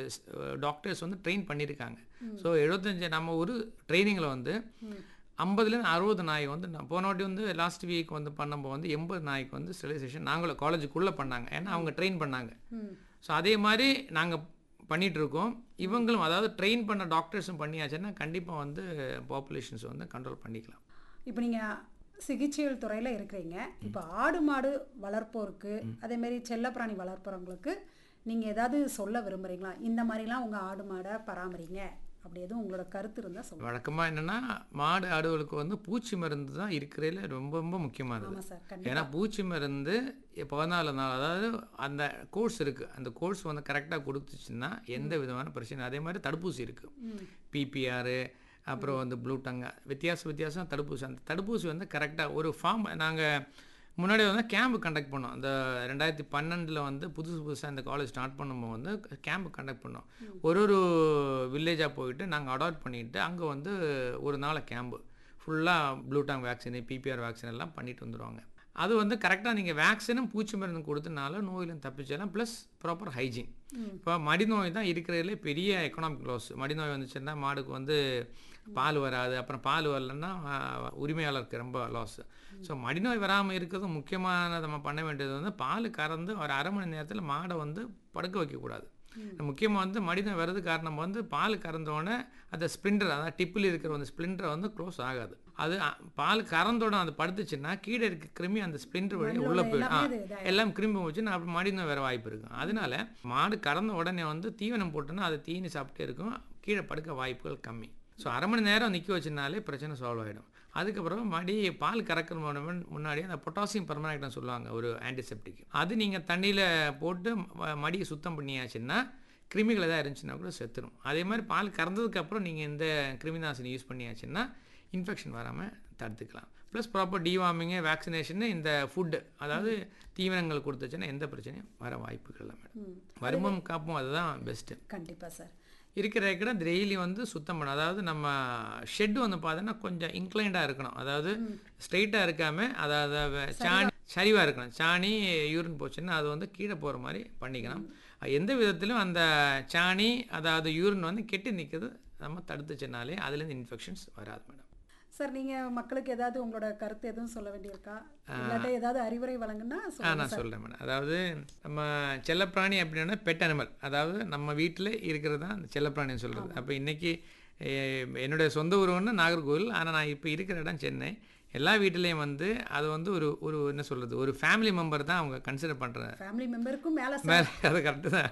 doctors வந்து train பண்ணியிருக்காங்க so எழுபத்தஞ்சு நம்ம ஒரு ட்ரைனிங்கில் வந்து ஐம்பதுலேருந்து அறுபது நாய் வந்து நான் போன வாட்டி வந்து லாஸ்ட் வீக் வந்து பண்ணும்போது வந்து எண்பது நாய்க்கு வந்து ஸ்டெரிலைசேஷன் நாங்களும் காலேஜுக்குள்ளே பண்ணாங்க ஏன்னா அவங்க ட்ரெயின் பண்ணாங்க ஸோ அதே மாதிரி நாங்கள் பண்ணிட்டு இருக்கோம் இவங்களும் அதாவது ட்ரெயின் பண்ண டாக்டர்ஸும் பண்ணியாச்சுன்னா கண்டிப்பாக வந்து பாப்புலேஷன்ஸ் வந்து கண்ட்ரோல் பண்ணிக்கலாம் இப்போ நீங்கள் சிகிச்சைகள் துறையில் இருக்கிறீங்க இப்போ ஆடு மாடு வளர்ப்போருக்கு அதே மாதிரி செல்லப்பிராணி வளர்ப்பவங்களுக்கு நீங்கள் ஏதாவது சொல்ல விரும்புகிறீங்களா இந்த மாதிரிலாம் உங்கள் ஆடு மாடை பராமரிங்க அப்படி எதுவும் உங்களோட கருத்து இருந்தால் சொல்லுங்கள் வழக்கமாக என்னென்னா மாடு ஆடுகளுக்கு வந்து பூச்சி மருந்து தான் இருக்கிறதுல ரொம்ப ரொம்ப முக்கியமானது ஆமாம் சார் கண்டிப்பாக ஏன்னா பூச்சி மருந்து பதினாலு நாள் அதாவது அந்த கோர்ஸ் இருக்குது அந்த கோர்ஸ் வந்து கரெக்டாக கொடுத்துச்சுன்னா எந்த விதமான பிரச்சனை அதே மாதிரி தடுப்பூசி இருக்குது பிபிஆர் அப்புறம் வந்து ப்ளூ டங்க வித்தியாச வித்தியாசம் தடுப்பூசி அந்த தடுப்பூசி வந்து கரெக்டாக ஒரு ஃபார்ம் நாங்கள் முன்னாடி வந்து கேம்ப் கண்டக்ட் பண்ணோம் அந்த ரெண்டாயிரத்தி பன்னெண்டில் வந்து புதுசு புதுசாக இந்த காலேஜ் ஸ்டார்ட் பண்ணும்போது வந்து கேம்ப் கண்டக்ட் பண்ணோம் ஒரு ஒரு வில்லேஜாக போயிட்டு நாங்கள் அடாப்ட் பண்ணிட்டு அங்கே வந்து ஒரு நாள் கேம்பு ஃபுல்லாக ப்ளூடாங் வேக்சின் பிபிஆர் வேக்சின் எல்லாம் பண்ணிட்டு வந்துடுவாங்க அது வந்து கரெக்டாக நீங்கள் வேக்சினும் பூச்சி மருந்து கொடுத்தனால நோயிலும் தப்பிச்சிடலாம் ப்ளஸ் ப்ராப்பர் ஹைஜீன் இப்போ மடி நோய் தான் இருக்கிறதுலே பெரிய எக்கனாமிக் லாஸ் மடி நோய் வந்துச்சுன்னா மாடுக்கு வந்து பால் வராது அப்புறம் பால் வரலன்னா ஆஹ், உரிமையாளருக்கு ரொம்ப லாஸ் ஸோ மடிநோய் வராமல் இருக்கிறது முக்கியமான நம்ம பண்ண வேண்டியது வந்து பால் கறந்து ஒரு அரை மணி நேரத்தில் மாடை வந்து படுக்க வைக்கக்கூடாது முக்கியமாக வந்து மடிநோய் வர்றது காரணம் வந்து பால் கறந்தோடனே அந்த ஸ்ப்ளிண்டர் அதாவது டிப்பில் இருக்கிற அந்த ஸ்ப்ளிண்டர் வந்து க்ளோஸ் ஆகாது அது அ, பால் கறந்தோட அது படுத்துச்சுன்னா கீழே இருக்க கிருமி அந்த ஸ்ப்ளிண்டர் வழி உள்ளே போயிடும் ஆ, எல்லாமே இது எல்லாம் கிருமி போச்சுன்னா அப்புறம் மடிநோய் வர வாய்ப்பு இருக்கும் அதனால மாடு கறந்த உடனே வந்து தீவனம் போட்டோன்னா அது தீனி சாப்பிட்டே இருக்கும் கீழே படுக்க வாய்ப்புகள் கம்மி ஸோ அரை மணி நேரம் நிற்க வச்சனாலே பிரச்சனை சால்வ் ஆகிடும் அதுக்கப்புறம் மடி பால் கறக்கிற முன்ன- முன்னாடி அந்த பொட்டாசியம் பெர்மனேக்ட்னு சொல்லுவாங்க ஒரு ஆன்டிசெப்டிக் அது நீங்கள் தண்ணியில் போட்டு ம- மடியை சுத்தம் பண்ணியாச்சுன்னா கிருமிகள் எதாவது இருந்துச்சுன்னா கூட செத்துரும் அதே மாதிரி பால் கறந்ததுக்கப்புறம் நீங்கள் இந்த கிருமிநாசினி யூஸ் பண்ணியாச்சுன்னா இன்ஃபெக்ஷன் வராமல் தடுத்துக்கலாம் ப்ளஸ் ப்ராப்பர் டிவார்மிங்கு வேக்சினேஷனு இந்த ஃபுட்டு அதாவது தீவனங்கள் கொடுத்துச்சுன்னா எந்த பிரச்சனையும் வர வாய்ப்புகள் இல்லை மேடம் வருமம் காப்பும் அதுதான் பெஸ்ட்டு கண்டிப்பாக சார் இருக்கிற கூட டெய்லி வந்து சுத்தம் பண்ணணும் அதாவது நம்ம ஷெட் வந்து பார்த்தோன்னா கொஞ்சம் இன்க்ளைண்டாக இருக்கணும் அதாவது ஸ்ட்ரைட்டாக இருக்காம அதாவது வ- சாணி சரிவாக இருக்கணும் சாணி யூரின் போச்சுன்னா அது வந்து கீழே போகிற மாதிரி பண்ணிக்கணும் எந்த விதத்திலும் அந்த சாணி அதாவது யூரின் வந்து கெட்டி நிற்கிறது நம்ம தடுத்துச்சுனாலே அதுலேருந்து இன்ஃபெக்ஷன்ஸ் வராது மேடம் சார் நீங்கள் மக்களுக்கு ஏதாவது உங்களோட கருத்து எதுவும் சொல்ல வேண்டியிருக்கா இல்லாட்ட ஏதாவது அறிவுரை வழங்குன்னா ஆ சொல்லுங்க நான் சொல்கிறேன் மேடம் அதாவது நம்ம செல்லப்பிராணி அப்படின்னா பெட் அனிமல் அதாவது நம்ம வீட்டில் இருக்கிறது தான் அந்த செல்லப்பிராணின்னு சொல்கிறது அப்போ இன்றைக்கி என்னுடைய சொந்த ஊர் ஒன்று நாகர்கோவில் ஆனால் நான் இப்போ இருக்கிற இடம் சென்னை எல்லா வீட்டிலையும் வந்து அது வந்து ஒரு ஒரு என்ன சொல்கிறது ஒரு ஃபேமிலி மெம்பர் தான் அவங்க கன்சிடர் பண்ணுறாங்க ஃபேமிலி மெம்பருக்கும் மேலே சார் மேலே அது கரெக்டு தான்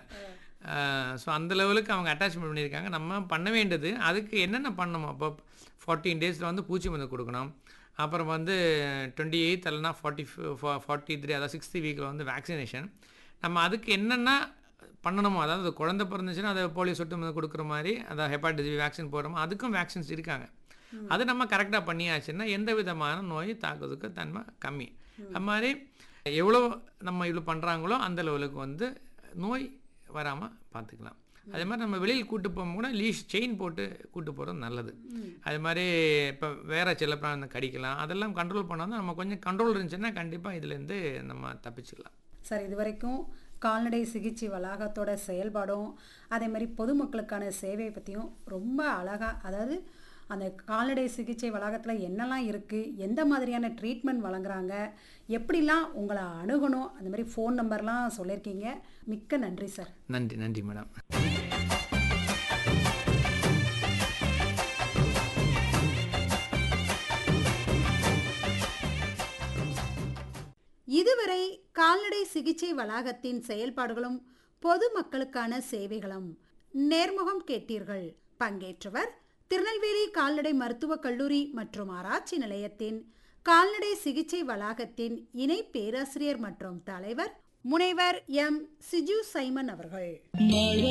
ஸோ அந்த லெவலுக்கு அவங்க அட்டாச்மெண்ட் பண்ணியிருக்காங்க நம்ம பண்ண வேண்டியது அதுக்கு என்னென்ன பண்ணணும் அப்போ ஃபார்ட்டீன் டேஸில் வந்து பூச்சி மருந்து கொடுக்கணும் அப்புறம் வந்து டுவெண்ட்டி எயித் இல்லைனா ஃபார்ட்டி ஃபார்ட்டி த்ரீ அதாவது சிக்ஸ்த் வீக்கில் வந்து வேக்சினேஷன் நம்ம அதுக்கு என்னென்ன பண்ணணுமோ அதாவது குழந்தை பிறந்துச்சுன்னா அதை போலியோ சொட்டு மருந்து கொடுக்குற மாதிரி அதாவது ஹெப்பாட்டிஸ் வேக்சின் போடுறோமோ அதுக்கும் வேக்சின்ஸ் இருக்காங்க அது நம்ம கரெக்டாக பண்ணியாச்சுன்னா எந்த விதமான நோய் தாக்குறதுக்கு தன்மை கம்மி அது மாதிரி எவ்வளோ நம்ம இவ்வளோ பண்ணுறாங்களோ அந்த லெவலுக்கு வந்து நோய் வராமல் பார்த்துக்கலாம் அதே மாதிரி நம்ம வெளியில் கூட்டு போகும் கூட லீஷ் செயின் போட்டு கூட்டு போகிறது நல்லது அது மாதிரி இப்போ வேறு செல்லப்பிராணி கடிக்கலாம் அதெல்லாம் கண்ட்ரோல் பண்ணால் நம்ம கொஞ்சம் கண்ட்ரோல் இருந்துச்சுன்னா கண்டிப்பாக இதுலேருந்து நம்ம தப்பிச்சுக்கலாம் சார் இது வரைக்கும் கால்நடை சிகிச்சை வளாகத்தோட செயல்பாடும் அதே மாதிரி பொதுமக்களுக்கான சேவையை பற்றியும் ரொம்ப அழகாக அதாவது அந்த கால்நடை சிகிச்சை வளாகத்தில் என்னெல்லாம் இருக்குது எந்த மாதிரியான ட்ரீட்மெண்ட் வழங்குறாங்க எப்படிலாம் உங்களை அணுகணும் அந்த மாதிரி ஃபோன் நம்பர்லாம் சொல்லியிருக்கீங்க மிக்க நன்றி சார் நன்றி நன்றி மேடம் இதுவரை கால்நடை சிகிச்சை வளாகத்தின் செயல்பாடுகளும் பொதுமக்களுக்கான சேவைகளும் நேர்முகம் கேட்டீர்கள் பங்கேற்றவர் திருநெல்வேலி கால்நடை மருத்துவக் கல்லூரி மற்றும் ஆராய்ச்சி நிலையத்தின் கால்நடை சிகிச்சை வளாகத்தின் இணை பேராசிரியர் மற்றும் தலைவர் முனைவர் எம் சிஜு சைமன் அவர்கள்